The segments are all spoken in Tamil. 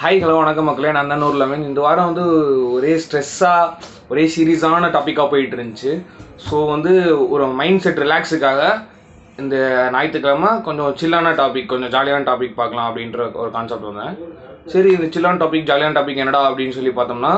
ஹாய் ஹலோ வணக்கம் மக்களே நான் தான் லெவன் இந்த வாரம் வந்து ஒரே ஸ்ட்ரெஸ்ஸாக ஒரே சீரியஸான டாப்பிக்காக போயிட்டு இருந்துச்சு ஸோ வந்து ஒரு மைண்ட் செட் ரிலாக்ஸுக்காக இந்த ஞாயிற்றுக்கிழமை கொஞ்சம் சில்லான டாபிக் கொஞ்சம் ஜாலியான டாபிக் பார்க்கலாம் அப்படின்ற ஒரு கான்செப்ட் வந்தேன் சரி இந்த சில்லான டாபிக் ஜாலியான டாபிக் என்னடா அப்படின்னு சொல்லி பார்த்தோம்னா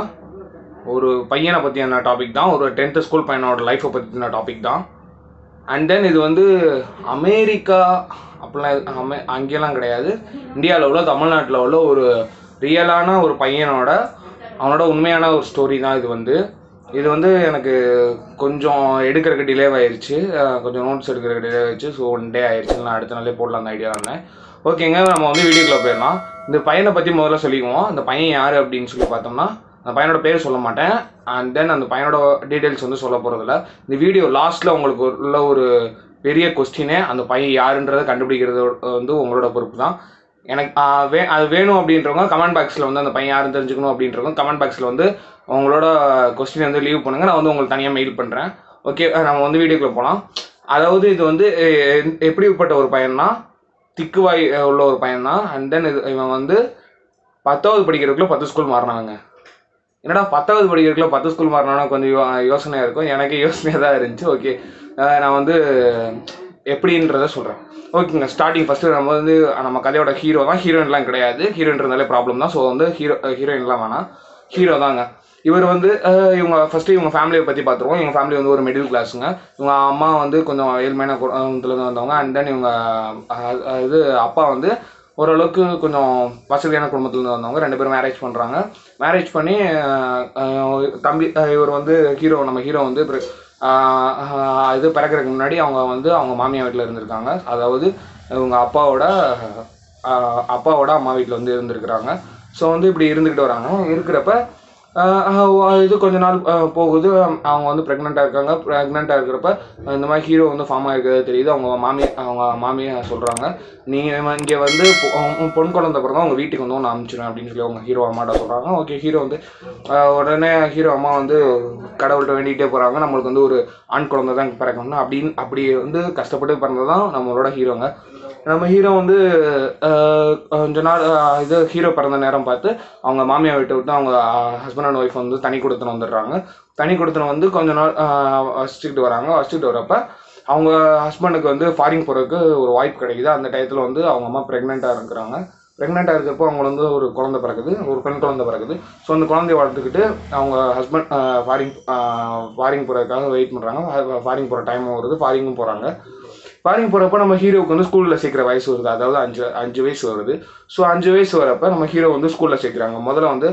ஒரு பையனை பற்றியான டாபிக் தான் ஒரு டென்த்து ஸ்கூல் பையனோட லைஃப்பை பற்றின டாபிக் தான் அண்ட் தென் இது வந்து அமெரிக்கா அப்படிலாம் அமே அங்கேலாம் கிடையாது இந்தியாவில் உள்ள தமிழ்நாட்டில் உள்ள ஒரு ரியலான ஒரு பையனோட அவனோட உண்மையான ஒரு ஸ்டோரி தான் இது வந்து இது வந்து எனக்கு கொஞ்சம் எடுக்கிறதுக்கு டிலே ஆயிடுச்சு அஹ் கொஞ்சம் நோட்ஸ் எடுக்கிறதுக்கு டிலே ஆயிடுச்சு ஸோ ஒன் டே ஆயிடுச்சு நான் அடுத்த நாளே போடலாம் அந்த ஐடியா இருந்தேன் ஓகேங்க நம்ம வந்து வீடியோக்குள்ள போயிடலாம் இந்த பையனை பற்றி முதல்ல சொல்லிக்குவோம் இந்த பையன் யார் அப்படின்னு சொல்லி பார்த்தோம்னா அந்த பையனோட பேர் சொல்ல மாட்டேன் அண்ட் தென் அந்த பையனோட டீட்டெயில்ஸ் வந்து சொல்ல போகிறதில்ல இந்த வீடியோ லாஸ்ட்டில் உங்களுக்கு ஒரு- உள்ள ஒரு பெரிய கொஸ்டினே அந்த பையன் யாருன்றதை கண்டுபிடிக்கிறது வந்து உங்களோட பொறுப்பு தான் எனக்கு ஆ, வே அது வேணும் அப்படின்றவங்க கமெண்ட் பாக்ஸில் வந்து அந்த பையன் யாருன்னு தெரிஞ்சுக்கணும் அப்படின்றவங்க கமெண்ட் பாக்ஸில் வந்து உங்களோட கொஸ்டின் வந்து லீவ் பண்ணுங்கள் நான் வந்து உங்களுக்கு தனியாக மெயில் பண்ணுறேன் ஓகே நம்ம வந்து வீடியோக்குள்ளே போகலாம் அதாவது இது வந்து எ- எப்படிப்பட்ட ஒரு பையன்னா திக்குவாய் அஹ், உள்ள ஒரு பையன் தான் அண்ட் தென் இது இவன் வந்து பத்தாவது படிக்கிறதுக்குள்ள பத்து ஸ்கூல் மாறினாங்க என்னடா பத்தாவது படிக்கிறதுக்குள்ள பத்து ஸ்கூல் மாறினா கொஞ்சம் யோ யோசனையாக இருக்கும் எனக்கு யோசனையாக தான் இருந்துச்சு ஓகே நான் வந்து எப்படின்றத சொல்கிறேன் ஓகேங்க ஸ்டார்டிங் ஃபஸ்ட்டு நம்ம வந்து நம்ம கதையோட ஹீரோ தான் ஹீரோயின்லாம் கிடையாது ஹீரோயின்றதாலே ப்ராப்ளம் தான் ஸோ வந்து ஹீரோ ஹீரோயின்லாம் வேணாம் ஹீரோ தாங்க இவர் வந்து அஹ், இவங்க ஃபஸ்ட்டு இவங்க ஃபேமிலியை பற்றி பார்த்துருவோம் இவங்க ஃபேமிலி வந்து ஒரு மிடில் கிளாஸுங்க இவங்க அம்மா வந்து கொஞ்சம் ஏழ்மையான குடும்பத்துலேருந்து வந்தவங்க அண்ட் தென் இவங்க அஹ், அஹ், இது அப்பா வந்து ஓரளவுக்கு கொஞ்சம் வசதியான குடும்பத்துலேருந்து வந்தவங்க ரெண்டு பேரும் மேரேஜ் பண்ணுறாங்க மேரேஜ் பண்ணி அஹ், அஹ், தம்பி அஹ், இவர் வந்து ஹீரோ நம்ம ஹீரோ வந்து பிற- ஆஹ், ஆஹ், இது பிறக்கிறதுக்கு முன்னாடி அவங்க வந்து அவங்க மாமியார் வீட்டில் இருந்திருக்காங்க அதாவது இவங்க அப்பாவோட ஆஹ், அப்பாவோட அம்மா வீட்டில் வந்து இருந்திருக்கிறாங்க ஸோ வந்து இப்படி இருந்துக்கிட்டு வராங்க இருக்கிறப்ப ஆஹ், ஆஹ், இது கொஞ்ச நாள் ஆஹ், போகுது அவங்க வந்து ப்ரெக்னெண்ட்டாக இருக்காங்க ப்ரெக்னெண்ட்டாக இருக்கிறப்ப இந்த மாதிரி ஹீரோ வந்து ஃபார்ம் ஆகிருக்கிறது தெரியுது அவங்க மாமி அவங்க மாமியை சொல்கிறாங்க நீ இங்கே வந்து பொ- உன் பொன் குழந்தை பிறந்தா உங்கள் வீட்டுக்கு வந்து ஒன்று அனுப்பிச்சிடும் அப்படின்னு சொல்லி அவங்க ஹீரோ அம்மாட்ட சொல்கிறாங்க ஓகே ஹீரோ வந்து ஆஹ், உடனே ஹீரோ அம்மா வந்து கடவுள்கிட்ட வேண்டிகிட்டே போகிறாங்க நம்மளுக்கு வந்து ஒரு ஆண் குழந்தை தான் பிறக்கணும் அப்படின்னு அப்படி வந்து கஷ்டப்பட்டு பிறந்தது தான் நம்மளோட ஹீரோங்க நம்ம ஹீரோ வந்து ஆஹ், கொஞ்ச நாள் ஆஹ், இது ஹீரோ பிறந்த நேரம் பார்த்து அவங்க மாமியார் விட்டு விட்டு அவங்க ஹஸ்பண்ட் அண்ட் ஒய்ஃப் வந்து தனி கொடுத்துன்னு வந்துடுறாங்க தனி கொடுத்துன்னு வந்து கொஞ்ச நாள் ஆஹ், வச்சுக்கிட்டு வராங்க வச்சுக்கிட்டு வரப்ப அவங்க ஹஸ்பண்டுக்கு வந்து ஃபாரின் போகிறதுக்கு ஒரு வாய்ப்பு கிடைக்குது அந்த டயத்தில் வந்து அவங்க அம்மா ப்ரெக்னெண்ட்டாக இருக்கிறாங்க ப்ரெக்னெண்ட்டாக இருக்கிறப்போ அவங்க வந்து ஒரு குழந்தை பிறக்குது ஒரு பெண் குழந்தை பிறக்குது ஸோ அந்த குழந்தைய வளர்த்துக்கிட்டு அவங்க ஹஸ்பண்ட் ஃபாரின் ஃபாரின் போகிறதுக்காக வெயிட் பண்ணுறாங்க ஃபாரின் போகிற டைமும் வருது ஃபாரிங்கும் போகிறாங்க ஃபாரின் போகிறப்ப நம்ம ஹீரோவுக்கு வந்து ஸ்கூலில் சேர்க்குற வயசு வருது அதாவது அஞ்சு அஞ்சு வயசு வருது ஸோ அஞ்சு வயசு வரப்ப நம்ம ஹீரோ வந்து ஸ்கூலில் சேர்க்குறாங்க முதல்ல வந்து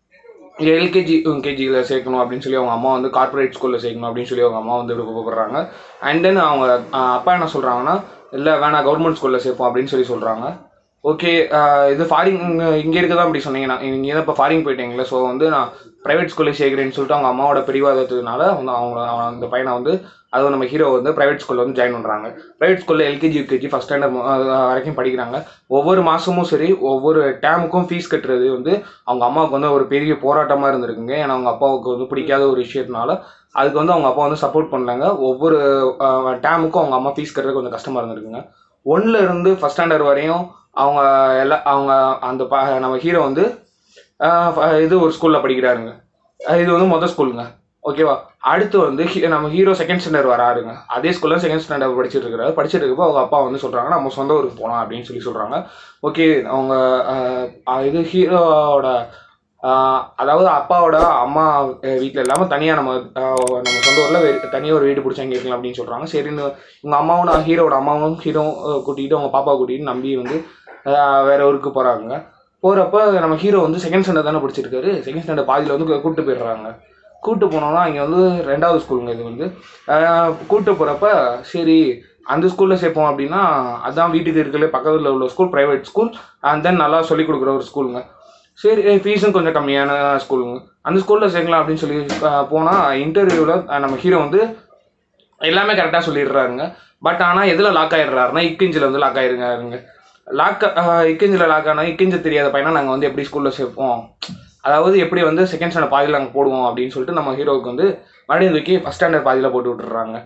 எல்கேஜி யூகேஜியில் சேர்க்கணும் அப்படின்னு சொல்லி அவங்க அம்மா வந்து கார்ப்பரேட் ஸ்கூலில் சேர்க்கணும் அப்படின்னு சொல்லி அவங்க அம்மா வந்து விருப்பப்படுறாங்க அண்ட் தென் அவங்க ஆஹ், அப்பா என்ன சொல்கிறாங்கன்னா இல்லை வேணாம் கவர்மெண்ட் ஸ்கூலில் சேர்ப்போம் அப்படின்னு சொல்லி சொல்கிறாங்க ஓகே இது ஃபாரின் இங்கே இருக்க தான் அப்படி சொன்னீங்க நான் நீங்கள் தான் இப்போ ஃபாரின் போயிட்டீங்களே ஸோ வந்து நான் ப்ரைவேட் ஸ்கூலில் சேர்க்குறேன்னு சொல்லிட்டு அவங்க அம்மாவோட பிடிவாதத்துனால வந்து அவங்க அவன் அந்த பையனை வந்து அதுவும் நம்ம ஹீரோ வந்து ப்ரைவேட் ஸ்கூலில் வந்து ஜாயின் பண்ணுறாங்க ப்ரைவேட் ஸ்கூலில் எல்கேஜி யூகேஜி ஃபஸ்ட் ஸ்டாண்டர்ட் வரைக்கும் படிக்கிறாங்க ஒவ்வொரு மாதமும் சரி ஒவ்வொரு டேமுக்கும் ஃபீஸ் கட்டுறது வந்து அவங்க அம்மாவுக்கு வந்து ஒரு பெரிய போராட்டமாக இருந்திருக்குங்க ஏன்னா அவங்க அப்பாவுக்கு வந்து பிடிக்காத ஒரு விஷயத்தினால அதுக்கு வந்து அவங்க அப்பா வந்து சப்போர்ட் பண்ணாங்க ஒவ்வொரு டேமுக்கும் அவங்க அம்மா ஃபீஸ் கட்டுறது கொஞ்சம் கஷ்டமாக இருந்திருக்குங்க ஒன்ல இருந்து ஃபஸ்ட் ஸ்டாண்டர்ட் வரையும் அவங்க எல்லா அவங்க அந்த ப நம்ம ஹீரோ வந்து ஆஹ் ஃப- இது ஒரு ஸ்கூலில் படிக்கிறாருங்க அஹ் இது வந்து மொதல் ஸ்கூலுங்க ஓகேவா அடுத்து வந்து ஹீ- நம்ம ஹீரோ செகண்ட் ஸ்டாண்டர்ட் வராருங்க அதே ஸ்கூல்ல செகண்ட் ஸ்டாண்டர்ட் படிச்சுட்டு இருக்காரு படிச்சுட்டு இருக்கப்போ அவங்க அப்பா வந்து சொல்றாங்க நம்ம சொந்த ஊருக்கு போகலாம் அப்படின்னு சொல்லி சொல்றாங்க ஓகே அவங்க ஆஹ், ஆஹ், இது ஹீரோவோட ஆஹ், அதாவது அப்பாவோட அம்மா வீட்டில் இல்லாமல் தனியாக நம்ம ஆஹ், நம்ம சொந்த ஊரில் தனியாக ஒரு வீடு பிடிச்சி அங்கே இருக்கலாம் அப்படின்னு சொல்கிறாங்க சரின்னு இவங்க அம்மாவும் நான் ஹீரோட அம்மாவும் ஹீரோ கூட்டிகிட்டு அவங்க பாப்பா கூட்டிகிட்டு நம்பி வந்து ஆஹ், வேற ஊருக்கு போகிறாங்க போகிறப்ப நம்ம ஹீரோ வந்து செகண்ட் ஸ்டாண்டர்ட் தானே படிச்சிருக்காரு செகண்ட் ஸ்டாண்டர்ட் பாதியில் வந்து கூப்பிட்டு போயிடுறாங்க கூப்பிட்டு போனோம்னா இங்கே வந்து ரெண்டாவது ஸ்கூலுங்க இது வந்து கூப்பிட்டு போகிறப்ப சரி அந்த ஸ்கூலில் சேர்ப்போம் அப்படின்னா அதான் வீட்டுக்கு இருக்கல பக்கத்தில் உள்ள school private school and then நல்லா சொல்லிக் கொடுக்குற ஒரு ஸ்கூலுங்க சரி ஃபீஸும் கொஞ்சம் கம்மியான ஸ்கூலுங்க அந்த ஸ்கூலில் சேர்க்கலாம் அப்படின்னு சொல்லி போனால் இன்டர்வியூவில் நம்ம ஹீரோ வந்து எல்லாமே கரெக்டாக சொல்லிடுறாருங்க பட் ஆனால் எதில் லாக் ஆயிடுறாருன்னா இக்கிஞ்சில் வந்து லாக் ஆயிருக்காருங்க லாக் இக்கிஞ்சில் லாக் ஆனால் இக்கிஞ்ச தெரியாத பையனா நாங்கள் வந்து எப்படி ஸ்கூலில் சேர்ப்போம் அதாவது எப்படி வந்து செகண்ட் ஸ்டாண்டர்ட் பாதியில் நாங்கள் போடுவோம் அப்படின்னு சொல்லிட்டு நம்ம ஹீரோவுக்கு வந்து மறுபடியும் தூக்கி ஃபஸ்ட் ஸ்டாண்டர்ட் பாதியில் போட்டு விட்டுறாங்க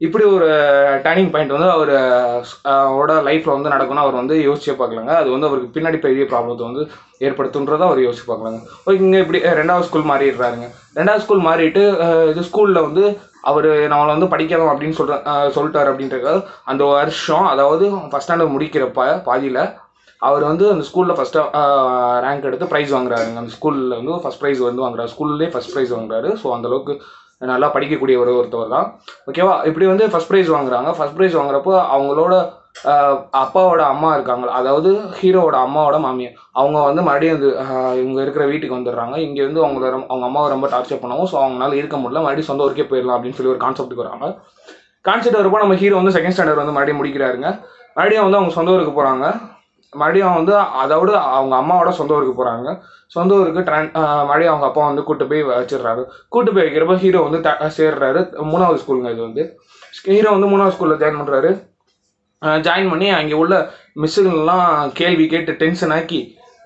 இப்படி ஒரு டர்னிங் பாயிண்ட் வந்து அவர் அவரோட லைஃப்பில் வந்து நடக்கணும் அவர் வந்து யோசிச்சே பார்க்கலாங்க அது வந்து அவருக்கு பின்னாடி பெரிய ப்ராப்ளத்தை வந்து ஏற்படுத்துன்றதை அவர் யோசிச்சு பார்க்கலாங்க ஓகே இங்கே இப்படி அஹ், ரெண்டாவது ஸ்கூல் மாறிடுறாருங்க ரெண்டாவது ஸ்கூல் மாறிட்டு அஹ், இது ஸ்கூலில் வந்து அவர் நம்மளை வந்து படிக்கலாம் அப்படின்னு சொல்ற அஹ், சொல்லிட்டாரு அப்படின்றது அந்த வருஷம் அதாவது ஃபஸ்ட் ஸ்டாண்டர்ட் முடிக்கிறப்ப பாதியில் அவர் வந்து அந்த ஸ்கூலில் ஃபஸ்ட்டு ரேங்க் எடுத்து ப்ரைஸ் வாங்குறாருங்க அந்த ஸ்கூலில் வந்து ஃபஸ்ட் ப்ரைஸ் வந்து வாங்குறாரு ஸ்கூல்லேயே ஃபஸ்ட் ப்ரைஸ் வாங்குறாரு ஸோ அந்தளவுக்கு நல்லா படிக்கக்கூடிய ஒரு ஒருத்தவர் தான் ஓகேவா இப்படி வந்து ஃபஸ்ட் ப்ரைஸ் வாங்குறாங்க ஃபஸ்ட் ப்ரைஸ் வாங்குறப்போ அவங்களோட ஆஹ், அப்பாவோட அம்மா இருக்காங்க அதாவது ஹீரோவோட அம்மாவோட மாமியார் அவங்க வந்து மறுபடியும் வந்து ஆஹ், இவங்க இருக்கிற வீட்டுக்கு வந்துடுறாங்க இங்கே வந்து அவங்க ரொம்ப- அவங்க அம்மாவை ரொம்ப டார்ச்சர் பண்ணவும் ஸோ அவங்களால இருக்க முடியல மறுபடியும் சொந்த ஊருக்கே போயிடலாம் அப்படின்னு சொல்லி ஒரு கான்செப்ட்டுக்கு வராங்க கான்செப்ட் வரப்போ நம்ம ஹீரோ வந்து செகண்ட் ஸ்டாண்டர்ட் வந்து மறுபடியும் முடிக்கிறாருங்க மறுபடியும் வந்து அவங்க சொந்த ஊருக்கு போகிறாங்க மறுபடியும் வந்து அதோட அவங்க அம்மாவோட சொந்த ஊருக்கு போகிறாங்க சொந்த ஊருக்கு ட்ரான் ஆஹ் மறுபடியும் அவங்க அப்பா வந்து கூட்டு போய் வச்சிடுறாரு கூட்டு போய் வைக்கிறப்ப ஹீரோ வந்து த- சேர்றாரு மூணாவது ஸ்கூலுங்க இது வந்து ஹீரோ வந்து மூணாவது ஸ்கூலில் ஜாயின் பண்ணுறாரு ஜாயின் பண்ணி அங்கே உள்ள மிஸ்ஸுங்கள்லாம் கேள்வி கேட்டு டென்ஷன் ஆக்கி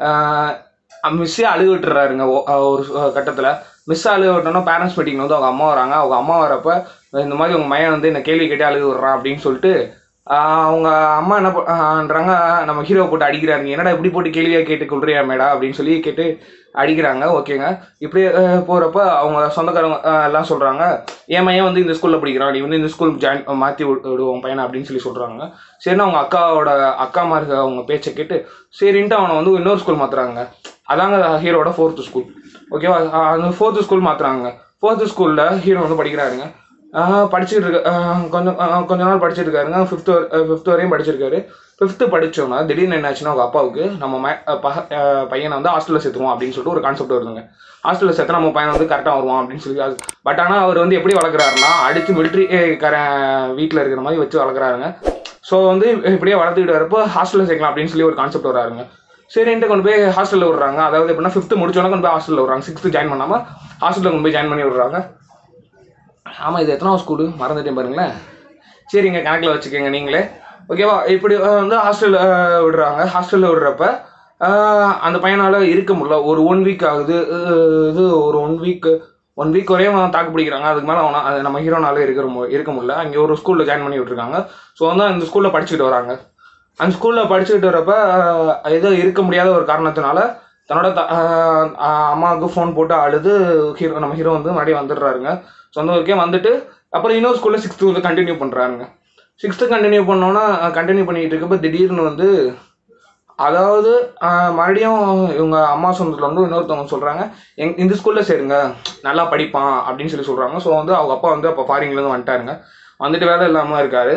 மிஸ்ஸே அழுக விட்டுறாருங்க ஒ- அஹ் ஒரு கட்டத்தில் மிஸ் அழுக விட்டோன்னா பேரண்ட்ஸ் மீட்டிங் வந்து அவங்க அம்மா வராங்க அவங்க அம்மா வரப்ப இந்த மாதிரி உங்கள் மையன் வந்து இந்த கேள்வி கேட்டு அழுக விடுறான் அப்படின்னு சொல்லிட்டு ஆஹ் அவங்க அம்மா என்ன பண்ணுறாங்க நம்ம ஹீரோ போட்டு அடிக்கிறாருங்க என்னடா இப்படி போட்டு கேள்வியாக கேட்டு கொள்றியா மேடா அப்படின்னு சொல்லி கேட்டு அடிக்கிறாங்க ஓகேங்க இப்படி அஹ், போறப்ப அவங்க சொந்தக்காரங்க அஹ், எல்லாம் சொல்றாங்க என் பையன் வந்து இந்த ஸ்கூல்ல படிக்கிறான் நீ வந்து இந்த ஸ்கூல் ஜாயின் மாற்றி விடுவோம் பையனை அப்படின்னு சொல்லி சொல்றாங்க சரின்னு அவங்க அக்காவோட அக்காமாருக்கு அவங்க பேச்சை கேட்டு சரின்ட்டு அவனை வந்து இன்னொரு ஸ்கூல் மாத்துறாங்க அதாங்க ஹீரோட ஃபோர்த்து ஸ்கூல் ஓகேவா அஹ், அந்த ஃபோர்த்து ஸ்கூல் மாத்துறாங்க ஃபோர்த்து ஸ்கூல்ல ஹீரோ வந்து படிக்கிறாருங்க ஆஹ் படிச்சுட்டு இருக்க ஆஹ் கொஞ்சம் ஆஹ் கொஞ்ச நாள் படிச்சுட்டு இருக்காருங்க ஃபிஃப்த் ஃபிஃப்த் வரையும் படிச்சிருக்காரு ஃபிஃப்த்து படிச்சோன்னா திடீர்னு என்ன ஆச்சுன்னா அவங்க அப்பாவுக்கு நம்ம ம அஹ் பக- அஹ் பையனை வந்து ஹாஸ்டலில் சேர்த்துருவோம் அப்படின்னு சொல்லிட்டு ஒரு கான்செப்ட் வருதுங்க ஹாஸ்டலில் சேர்த்தா நம்ம பையன் வந்து கரெக்டாக வருவான் அப்படின்னு சொல்லி அது பட் ஆனால் அவர் வந்து எப்படி வளர்க்குறாருன்னா அடித்து மிலிட்ரி கர வீட்டில் இருக்கிற மாதிரி வச்சு வளர்க்குறாருங்க ஸோ வந்து இப்படியே வளர்த்துக்கிட்டு வரப்போ ஹாஸ்டலில் சேர்க்கலாம் அப்படின்னு சொல்லி ஒரு கான்செப்ட் வராருங்க சரின்ட்டு கொண்டு போய் ஹாஸ்டலில் விடுறாங்க அதாவது எப்படின்னா ஃபிஃப்த்து முடிச்சோன்னா கொண்டு போய் ஹாஸ்டலில் விடுறாங்க சிக்ஸ்த்து ஜாயின் பண்ணாமல் ஹாஸ்டலில் கொண்டு போய் ஜாயின் பண்ணி விடுறாங்க ஆமாம் இது எத்தனாவது ஸ்கூலு மறந்துட்டேன் பாருங்களேன் சரிங்க கணக்கில் வச்சுக்கோங்க நீங்களே ஓகேவா இப்படி அஹ், வந்து ஹாஸ்டலில் விடுறாங்க ஹாஸ்டலில் விடுறப்ப அஹ், அந்த பையனால் இருக்க முடியல ஒரு ஒன் வீக் ஆகுது அஹ், இது ஒரு ஒன் வீக் ஒன் வீக் வரையும் அவன் தாக்கு பிடிக்கிறாங்க அதுக்கு மேலே அவனை அது நம்ம ஹீரோனால இருக்க மு- இருக்க முடியல அங்கே ஒரு ஸ்கூலில் ஜாயின் பண்ணி விட்டுருக்காங்க ஸோ வந்து அந்த ஸ்கூலில் படிச்சுக்கிட்டு வராங்க அந்த ஸ்கூலில் படிச்சுக்கிட்டு வரப்ப அஹ், ஏதோ இருக்க முடியாத ஒரு காரணத்தினால தன்னோட த- அஹ், அஹ், அம்மாவுக்கு ஃபோன் போட்டு அழுது ஹீரோ நம்ம ஹீரோ வந்து மறுபடியும் வந்துடுறாருங்க சொந்த ஊருக்கே வந்துட்டு அப்புறம் இன்னொரு ஸ்கூலில் சிக்ஸ்த்து வந்து கண்டினியூ பண்ணுறாருங்க சிக்ஸ்த்து கண்டினியூ பண்ணோன்னா கண்டினியூ பண்ணிட்டு இருக்கப்ப திடீர்னு வந்து அதாவது ஆஹ், மறுபடியும் இவங்க அம்மா சொந்தத்தில் வந்து இன்னொருத்தவங்க சொல்கிறாங்க எங் இந்த ஸ்கூலில் சேருங்க நல்லா படிப்பான் அப்படின்னு சொல்லி சொல்கிறாங்க ஸோ வந்து அவங்க அப்பா வந்து அப்போ ஃபாரின்லேருந்து வந்துட்டாருங்க வந்துட்டு வேலை இல்லாமல் இருக்காரு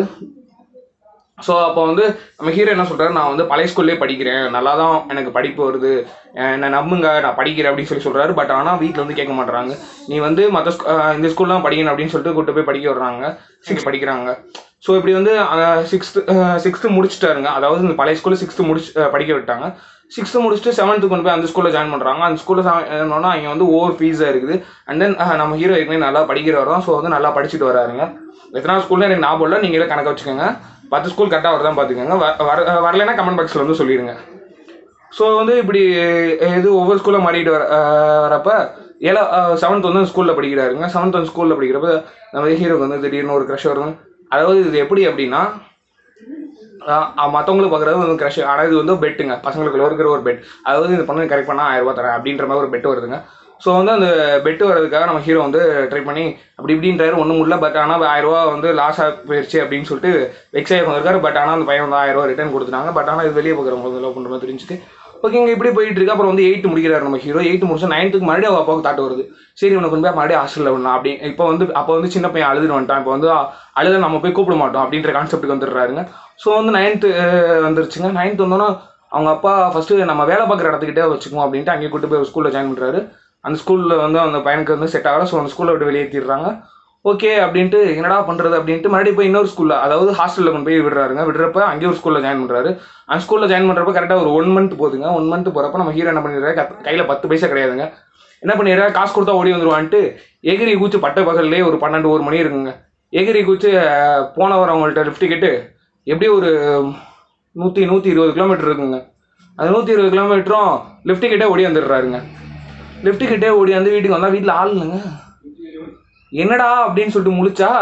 ஸோ அப்போ வந்து நம்ம ஹீரோ என்ன சொல்றாரு நான் வந்து பழைய ஸ்கூல்லே படிக்கிறேன் நல்லா தான் எனக்கு படிப்பு வருது அஹ் என்னை நம்புங்க நான் படிக்கிறேன் அப்படின்னு சொல்லி சொல்றாரு பட் ஆனால் வீட்டில் வந்து கேட்க மாட்றாங்க நீ வந்து மற்ற இந்த ஸ்கூல்லாம் படிக்கணும் அப்படின்னு சொல்லிட்டு கூட்டு போய் படிக்க விடுறாங்க சிக்ஸ் படிக்கிறாங்க ஸோ இப்படி வந்து சிக்ஸ்த்து சிக்ஸ்த்து முடிச்சிட்டாருங்க அதாவது இந்த பழைய ஸ்கூலில் சிக்ஸ்த்து முடிச்சு அஹ் படிக்க விட்டாங்க சிக்ஸ்த்து முடிச்சுட்டு செவன்த்து கொண்டு போய் அந்த ஸ்கூலில் ஜாயின் பண்ணுறாங்க அந்த ஸ்கூலில் என்னன்னா அங்கே வந்து ஓவர் ஃபீஸாக இருக்குது அண்ட் தென் நம்ம ஹீரோ ஏற்கனவே நல்லா படிக்கிறவர் தான் ஸோ வந்து நல்லா படிச்சுட்டு வராருங்க எத்தனாவது ஸ்கூலில் எனக்கு ஞாபகம் இல்லை நீங்களே கணக்கு வச்சுக்கோங்க பத்து ஸ்கூல் கரெக்டாக வருதான் பார்த்துக்கோங்க வ- வர வரலைன்னா கமெண்ட் பாக்ஸில் வந்து சொல்லிடுங்க ஸோ வந்து இப்படி இது ஒவ்வொரு ஸ்கூலில் மாறிட்டு வர அஹ் வரப்ப ஏழா செவன்த் வந்து ஸ்கூலில் படிக்கிறாருங்க செவன்த் வந்து ஸ்கூலில் படிக்கிறப்ப நம்ம ஹீரோக்கு வந்து திடீர்னு ஒரு க்ரஷ் வருங்க அதாவது இது எப்படி அப்படின்னா மற்றவங்களுக்கு பார்க்குறது வந்து க்ரஷ் ஆனால் இது வந்து பெட்டுங்க பசங்களுக்கு இருக்கிற ஒரு பெட் அதாவது இந்த பொண்ணு கரெக்ட் பண்ணால் ஆயிரம் ரூபாய் தரேன் அப்படின்ற மாதிரி ஒரு பெட் வருதுங்க ஸோ வந்து அந்த பெட்டு வர்றதுக்காக நம்ம ஹீரோ வந்து ட்ரை பண்ணி அப்படி இப்படின்றாரு ஒன்றும் முடியல பட் ஆனால் ஆயிரம் ரூபாய் வந்து லாஸ் ஆகி போயிடுச்சு அப்படின்னு சொல்லிட்டு வெக்ஸ் ஆகி வந்திருக்காரு பட் ஆனால் அந்த பையன் வந்து ஆயிரம் ரூபாய் ரிட்டர்ன் கொடுத்துட்டாங்க பட் ஆனால் இது வெளியே பார்க்குறவங்க வந்து லவ் பண்ணுற மாதிரி தெரிஞ்சுட்டு ஓகேங்க இப்படி போயிட்டு இருக்கு அப்புறம் வந்து எயிட் முடிக்கிறாரு நம்ம ஹீரோ எயிட் முடிச்சு நைன்த்துக்கு மறுபடியும் அவங்க அப்பாவுக்கு தாட்டு வருது சரி உனக்கு கொண்டு போய் மறுபடியும் ஹாஸ்டலில் விடலாம் அப்படி இப்போ வந்து அப்போ வந்து சின்ன பையன் அழுதுட்டு வந்துட்டான் இப்போ வந்து அழுத நம்ம போய் கூப்பிட மாட்டோம் அப்படின்ற கான்செப்ட்டுக்கு வந்துடுறாருங்க ஸோ வந்து நைன்த்து வந்துருச்சுங்க நைன்த் வந்தோன்னா அவங்க அப்பா ஃபஸ்ட்டு நம்ம வேலை பார்க்குற இடத்துக்கிட்டே வச்சுக்குவோம் அப்படின்ட்டு அங்கேயே கூட்டு போய் ஸ்கூலில் ஜாயின் பண்ணுறாரு அந்த ஸ்கூலில் வந்து அந்த பையனுக்கு வந்து செட் ஆகல ஸோ அந்த ஸ்கூலை விட்டு வெளியேற்றிடுறாங்க ஓகே அப்படின்ட்டு என்னடா பண்ணுறது அப்படின்ட்டு மறுபடியும் போய் இன்னொரு ஸ்கூலில் அதாவது ஹாஸ்டலில் கொண்டு போய் விடுறாருங்க விடுறப்ப அங்கேயே ஒரு ஸ்கூலில் ஜாயின் பண்ணுறாரு அந்த ஸ்கூலில் ஜாயின் பண்ணுறப்ப கரெக்டாக ஒரு ஒன் மந்த் போகுதுங்க ஒன் மந்த் போகிறப்ப நம்ம ஹீரோ என்ன பண்ணிடுறாரு கையில் பத்து பைசா கிடையாதுங்க என்ன பண்ணிடுறாரு காசு கொடுத்தா ஓடி வந்துருவான்ட்டு எகிரி கூச்சு பட்ட பகல்லே ஒரு பன்னெண்டு ஒரு மணி இருக்குங்க எகிரி கூச்சு அஹ், போனவர் அவங்கள்ட்ட லிஃப்ட் டிக்கெட்டு எப்படியும் ஒரு நூற்றி நூற்றி இருபது கிலோமீட்டர் இருக்குங்க அந்த நூற்றி இருபது கிலோமீட்டரும் லிஃப்ட் டிக்கெட்டே ஓடி வந்துடுறாருங்க லிஃப்ட் கிட்டே ஓடி வந்து வீட்டுக்கு வந்தா வீட்டில் ஆள் இல்லைங்க என்னடா அப்படின்னு சொல்லிட்டு முழிச்சா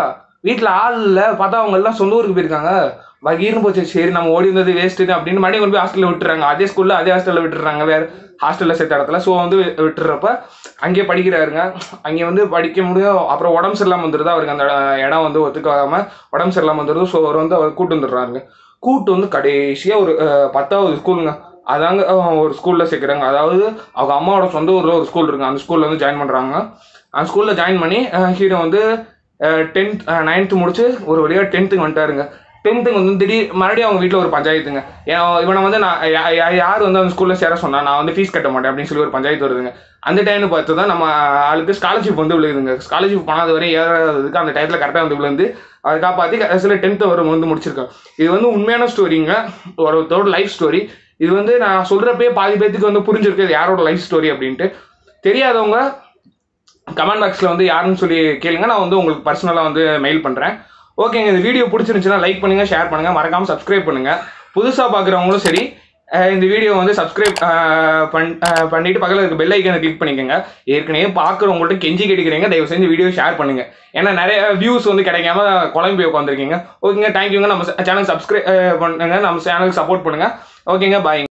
வீட்டில் ஆள் இல்லை பார்த்தா அவங்க எல்லாம் சொந்த ஊருக்கு போயிருக்காங்க வகீர்னு போச்சு சரி நம்ம ஓடி வந்தது வேஸ்ட்டு அப்படின்னு மறுபடியும் கொண்டு போய் ஹாஸ்டலில் விட்டுறாங்க அதே ஸ்கூலில் அதே ஹாஸ்டலில் விட்டுறாங்க வேற ஹாஸ்டலில் சேர்த்த இடத்துல ஸோ வந்து வி- விட்டுறப்ப அங்கேயே படிக்கிறாருங்க அங்கே வந்து படிக்க முடியும் அப்புறம் உடம்பு சரியில்லாமல் வந்துடுது அவருக்கு அந்த இடம் வந்து ஒத்துக்காம உடம்பு சரியில்லாமல் வந்துடுது ஸோ அவர் வந்து அவர் கூட்டு வந்துடுறாருங்க கூட்டு வந்து கடைசியாக ஒரு அஹ், பத்தாவது ஸ்கூலுங்க அதாங்க அஹ், ஒரு ஸ்கூலில் சேர்க்குறாங்க அதாவது அவங்க அம்மாவோட சொந்த ஊரில் ஒரு ஸ்கூல் இருக்குங்க அந்த ஸ்கூலில் வந்து ஜாயின் பண்ணுறாங்க அந்த ஸ்கூலில் ஜாயின் பண்ணி ஹீரோ வந்து டென்த் நைன்த்து முடிச்சு ஒரு வழியாக டென்த்துக்கு வந்துட்டாருங்க டென்த்துக்கு வந்து திடீர் மறுபடியும் அவங்க வீட்டில் ஒரு பஞ்சாயத்துங்க ஏன் இவனை வந்து நான் யா- யா- யார் வந்து அந்த ஸ்கூலில் சேர சொன்னா நான் வந்து ஃபீஸ் கட்ட மாட்டேன் அப்படின்னு சொல்லி ஒரு பஞ்சாயத்து வருதுங்க அந்த டைம்னு பார்த்து தான் நம்ம ஆளுக்கு ஸ்காலர்ஷிப் வந்து விழுகுதுங்க ஸ்காலர்ஷிப் பண்ணாத வரை ஏறாததுக்கு அந்த டயத்தில் கரெக்டாக வந்து விழுந்து அதை காப்பாற்றி கடைசியில் டென்த்து வரும் வந்து முடிச்சிருக்கேன் இது வந்து உண்மையான ஸ்டோரிங்க ஒருத்தரோட லைஃப் ஸ்டோரி இது வந்து நான் சொல்கிறப்பே பாதி பேத்துக்கு வந்து புரிஞ்சிருக்கு இது யாரோட லைஃப் ஸ்டோரி அப்படின்ட்டு தெரியாதவங்க கமெண்ட் பாக்ஸில் வந்து யாருன்னு சொல்லி கேளுங்க நான் வந்து உங்களுக்கு பர்சனலாக வந்து மெயில் பண்ணுறேன் ஓகேங்க இந்த வீடியோ பிடிச்சிருந்துச்சுன்னா லைக் பண்ணுங்கள் ஷேர் பண்ணுங்கள் மறக்காமல் சப்ஸ்கிரைப் பண்ணுங்கள் புதுசாக பார்க்குறவங்களும் சரி அஹ் இந்த வீடியோ வந்து சப்ஸ்கிரைப் பண் அஹ் பண்ணிட்டு பக்கத்தில் இருக்க பெல் ஐக்கனை கிளிக் பண்ணிக்கோங்க ஏற்கனவே பார்க்குறவங்கள்ட்ட கெஞ்சி கேட்டுக்கிறீங்க தயவு செஞ்சு வீடியோ ஷேர் பண்ணுங்க ஏன்னா நிறைய வியூஸ் வந்து கிடைக்காம குழம்பி உட்காந்துருக்கீங்க ஓகேங்க தேங்க்யூங்க நம்ம சேனல் சப்ஸ்கிரைப் பண்ணுங்க நம்ம சேனலுக்கு சப்போர்ட் பண்ணுங்க ஓகேங்க பாய்